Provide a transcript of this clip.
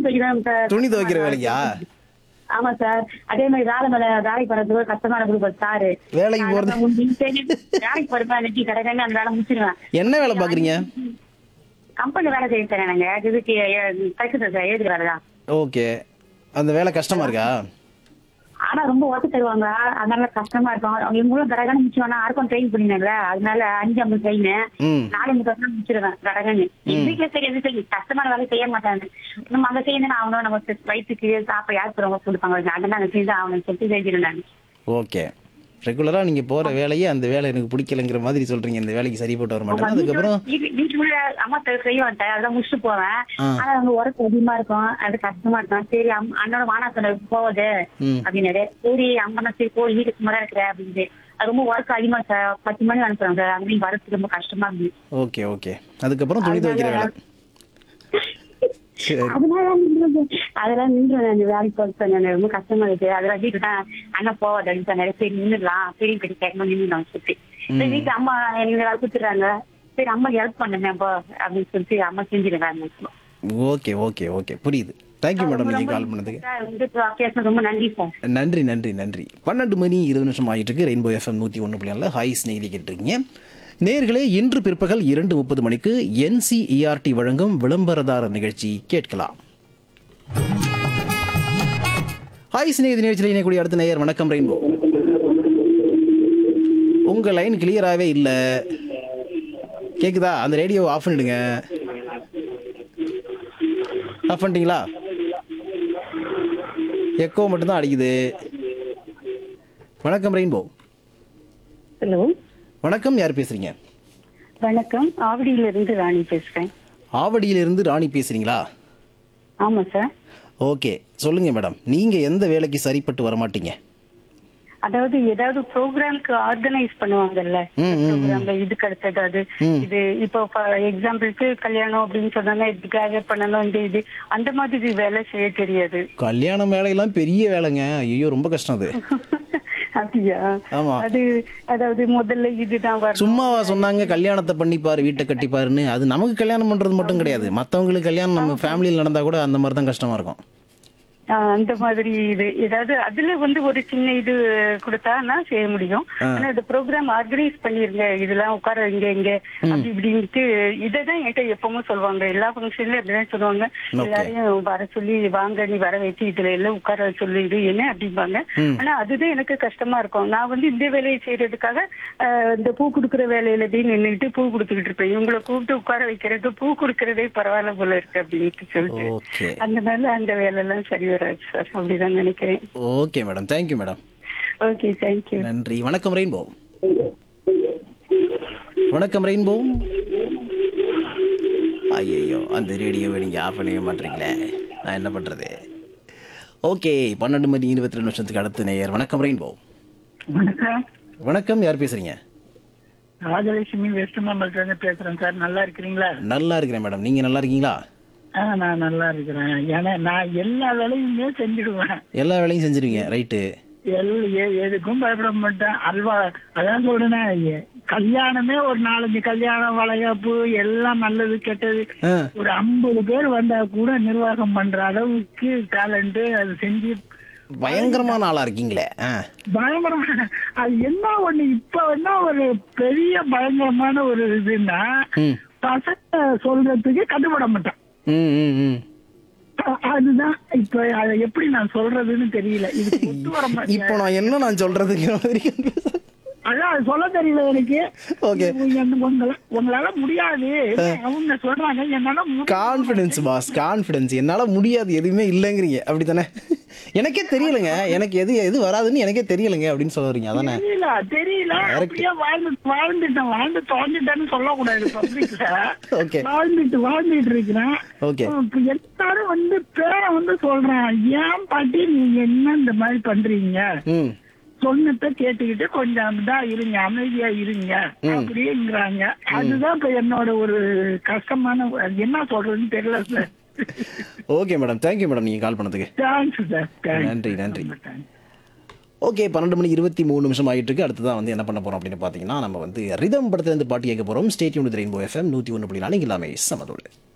துவைக்கிறேன் sir துணி துவைக்கிற வேலையா ஆமா சார் அதே மாதிரி வேலை மேல வேலைக்கு போறதுக்கு ஒரு கஷ்டமான குரூப் சாரு வேலைக்கு போறது வேலைக்கு போறப்ப அன்னைக்கு கடற்கன்னு அந்த வேலை முடிச்சிருவேன் என்ன வேலை பாக்குறீங்க கம்பெனி வேலை செய்ய சார் நாங்க இதுக்கு தைக்கிறது சார் எழுதுற வேலை தான் ஓகே அந்த வேலை கஷ்டமா இருக்கா ஆனா ரொம்ப ஒர்க் தருவாங்க அதனால கஷ்டமா இருக்கும் அவங்க இவங்களும் கடகன்னு முடிச்சுவானா யாருக்கும் ட்ரெயின் பண்ணினாங்கல்ல அதனால அஞ்சு ஐம்பது ட்ரெயின் ம் நாலு முப்பது முடிச்சிருவேன் கடகன்னு வீட்டுல சரி எது சரி கஷ்டமான வேலை செய்ய மாட்டாங்க நம்ம அங்க செய்யணும் அவங்க நம்ம வயிற்றுக்கு சாப்பிட யாருக்கு ரொம்ப கொடுப்பாங்க அதனால நாங்க செஞ்சு அவனுக்கு சொல்லிட்டு செஞ்சிருந்தேன் நான் ஓகே ரெகுலரா நீங்க போற வேலையே அந்த வேலை எனக்கு பிடிக்கலங்கிற மாதிரி சொல்றீங்க இந்த வேலைக்கு சரிப்பட்டு வர மாட்டேன் அதுக்கப்புறம் வீட்டு- வீட்டுக்குள்ள அம்மா த- செய்ய மாட்டேன் அதான் முடிச்சுட்டு போவேன் ஆ. ஆனா அவங்க ஒர்க் அதிகமா இருக்கும் அது கஷ்டமா இருக்கும் சரி அம்- அண்ணனோட வானா சொன்ன போகுது ம். அப்படின்னாரு சரி அம்மா சரி போ வீட்டுக்கு சும்மா இருக்கிற அப்படின்ட்டு அது ரொம்ப ஒர்க் அதிகமா சார் பத்து மணி அனுப்புறாங்க சார் அங்கேயும் வரதுக்கு ரொம்ப கஷ்டமா இருந்துச்சு ஓகே ஓகே அதுக்கப்புறம் துணி துவைக்கிற வேலை சரி அதனால நின்றுது. அதெல்லாம் நின்று அந்த வேலைக்கு போக சொன்னாங்க ரொம்ப கஷ்டமா இருக்கு அதெல்லாம் வீட்டுல தான் அண்ணா போவாது அப்படின்னு சொன்னாரு சரி நின்றுடலாம் பெரிய பெரிய கேட்கணும் நின்று சொல்லிட்டு சரி வீட்டுல அம்மா எங்க வேலை கொடுத்துறாங்க சரி அம்மா ஹெல்ப் பண்ணுங்க அப்போ அப்படின்னு சொல்லிட்டு அம்மா செஞ்சிருக்காங்க ஓகே ஓகே ஓகே புரியுது தேங்க்யூ மேடம் நீங்க கால் பண்ணதுக்கு சார் வந்து பேசுனது ரொம்ப நன்றி சார் நன்றி நன்றி நன்றி பன்னெண்டு மணி இருபது நிமிஷம் ஆகிட்டு இருக்கு ரெயின்போ எஃப்எம் நூற்றி ஒன்று புள்ளி ஹாய் ஸ்நேகிதி கேட்டிருக்கீங்க நேர்களே இன்று பிற்பகல் இரண்டு முப்பது மணிக்கு என்சிஇஆர்டி வழங்கும் விளம்பரதார நிகழ்ச்சி கேட்கலாம் ஹாய் ஸ்நேகிதி நிகழ்ச்சியில் இணையக்கூடிய அடுத்த நேயர் வணக்கம் ரெயின்போ உங்க லைன் கிளியராகவே இல்லை கேக்குதா அந்த ரேடியோ ஆஃப் பண்ணிடுங்க ஆஃப் பண்ணிட்டீங்களா எக்கோ மட்டும்தான் அடிக்குது வணக்கம் ரெயின்போ ஹலோ வணக்கம் யார் பேசுறீங்க வணக்கம் ஆவடியில இருந்து ராணி பேசுறேன் ஆவடியிலிருந்து ராணி பேசுறீங்களா ஆமா சார் ஓகே சொல்லுங்க மேடம் நீங்க எந்த வேலைக்கு சரிப்பட்டு வர மாட்டீங்க அதாவது ஏதாவது ப்ரோக்ராம்க்கு ஆர்கனைஸ் பண்ணுவாங்கல்ல ம், ம், ம். ப்ரோக்ராம்ல இதுக்கு அடுத்தது அது ம். இது இப்போ எக்ஸாம்பிளுக்கு கல்யாணம் அப்படின்னு சொன்னாங்க இதுக்காக பண்ணணும் இந்த இது அந்த மாதிரி வேலை செய்ய தெரியாது கல்யாணம் வேலையெல்லாம் பெரிய வேலைங்க ஐயோ ரொம்ப கஷ்டம் அது அப்படியா ஆமா. அது அதாவது முதல்ல இதுதான் வரணும் சும்மாவா சொன்னாங்க கல்யாணத்தை பண்ணிப்பாரு வீட்டை கட்டிப்பாருன்னு அது நமக்கு கல்யாணம் பண்றது மட்டும் கிடையாது மத்தவங்களுக்கு கல்யாணம் நம்ம ஃபேமிலியில் நடந்தா கூட அந்த மாதிரி தான் கஷ்டமா இருக்கும் ஆஹ் அந்த மாதிரி இது ஏதாவது அதுல வந்து ஒரு சின்ன இது கொடுத்தான்னா செய்ய முடியும் ஆனா இந்த ப்ரோக்ராம் ஆர்கனைஸ் பண்ணிருங்க இதெல்லாம் உட்கார இங்க இங்க அப்படி இப்படின்ட்டு இததான் என்கிட்ட எப்பவும் சொல்லுவாங்க எல்லா ஃபங்க்ஷன்லயும் அப்படிதான் சொல்லுவாங்க எல்லாரையும் வர சொல்லி வாங்க நீ வர வச்சு இதுல எல்லாம் உட்கார சொல்லிடு என்ன அப்படிம்பாங்க ஆனா அதுதான் எனக்கு கஷ்டமா இருக்கும் நான் வந்து இந்த வேலையை செய்யறதுக்காக ஆஹ் இந்த பூ கொடுக்குற வேலையில போய் நின்னுட்டு பூ கொடுத்துக்கிட்டு இருப்பேன் இவங்களை கூப்பிட்டு உட்கார வைக்கிறது பூ கொடுக்கறதே பரவாயில்ல போல இருக்கு அப்படின்ட்டு சொல்லிட்டு ஓகே அந்த மாதிரி அந்த வேலை எல்லாம் சரி வராது சார் அப்படிதான் நினைக்கிறேன் okay madam thank you madam okay thank you நன்றி வணக்கம் ரெயின்போ வணக்கம் ரெயின்போ ஐயோ அந்த ரேடியோவை நீங்கள் ஆஃப் பண்ணவே மாட்டீங்களே நான் என்ன பண்ணுறது ஓகே பன்னெண்டு மணி இருபத்தி ரெண்டு வருஷத்துக்கு அடுத்த நேயர் வணக்கம் ரெயின்போ வணக்கம் வணக்கம் யார் பேசுறீங்க ராஜலட்சுமி வெஸ்ட் மாம்பலத்துல இருந்து பேசுறேன் சார் நல்லா இருக்கிறீங்களா நல்லா இருக்கிறேன் மேடம் நீங்கள் நல்லா இருக்கீங்களா ஆ நான் நல்லா இருக்கிறேன் ஏன்னா நான் எல்லா வேலையுமே செஞ்சிடுவேன் எல்லா வேலையும் செஞ்சிருவீங்க ரைட்டு எல் எ- எதுக்கும் பயப்பட மாட்டேன் அல்வா அதான் சொல்றேன் எ- கல்யாணமே ஒரு நாலஞ்சு கல்யாணம் வளைகாப்பு எல்லாம் நல்லது கெட்டது ஆ ஒரு ஐம்பது பேர் வந்தா கூட நிர்வாகம் பண்ற அளவுக்கு டேலண்ட் அது செஞ்சு பயங்கரமான ஆளாக இருக்கீங்களே ஆ பயங்கரமான அது என்ன ஒண்ணு இப்ப என்ன ஒரு பெரிய பயங்கரமான ஒரு இதுன்னா ம் பசங்க சொல்றதுக்கு கட்டுப்பட மாட்டேன் ம் ம் ம் அ- அதுதான் இப்ப அதை எப்படி நான் சொல்றதுன்னு தெரியல இது ஒத்து வர இப்போ மாட்டேன் நான் என்ன நான் சொல்றதுக்கு மாதிரி அதான் அது சொல்ல தெரியல எனக்கு ஓகே உங்க- உங்கள- உங்களால முடியாது அவங்க சொல்றாங்க என்னால முடியாது. கான்ஃபிடன்ஸ் பாஸ் கான்ஃபிடன்ஸ் என்னால் முடியாது எதுவுமே இல்லைங்கிறீங்க அப்படி தானே எனக்கே தெரியலைங்க எனக்கு எது எது வராதுன்னு எனக்கே தெரியலைங்க அப்படின்னு சொல்ல வரீங்க அதானே தெரியல தெரியல Correct. அப்படியே வாழ்ந்து வாழ்ந்துட்டேன் வாழ்ந்து தொலைஞ்சிட்டேன்னு சொல்லக்கூடாது பப்ளிக்ல Okay. வாழ்ந்துட்டு வாழ்ந்துட்டு இருக்கிறேன் ஓகே இப்ப எல்லாரும் வந்து பேரை வந்து சொல்றேன் ஏன் பாட்டி நீங்க என்ன இந்த மாதிரி பண்றீங்க ம் சொன்னத கேட்டுக்கிட்டு கொஞ்சம் இதா இருங்க அமைதியா இருங்க அப்படிங்கிறாங்க அதுதான் இப்ப என்னோட ஒரு கஷ்டமான அது என்ன சொல்றதுன்னு தெரியல sir okay madam thank you madam நீங்கள் கால் பண்ணதுக்கு தேங்க்ஸ் சார் நன்றி நன்றி ஓகே பன்னெண்டு மணி இருபத்தி மூணு நிமிஷம் ஆகிட்டு இருக்கு அடுத்ததான் வந்து என்ன பண்ண போறோம் அப்படின்னு பார்த்தீங்கன்னா நம்ம வந்து ரிதம் படத்துலேருந்து பாட்டு கேட்க போகிறோம் ஸ்டேட் யூனிட் ரெயின்போ எஃப்எம் நூற்றி ஒன்று புள்ளி நாலு இங்கே எல்லாமே சமதுள்ள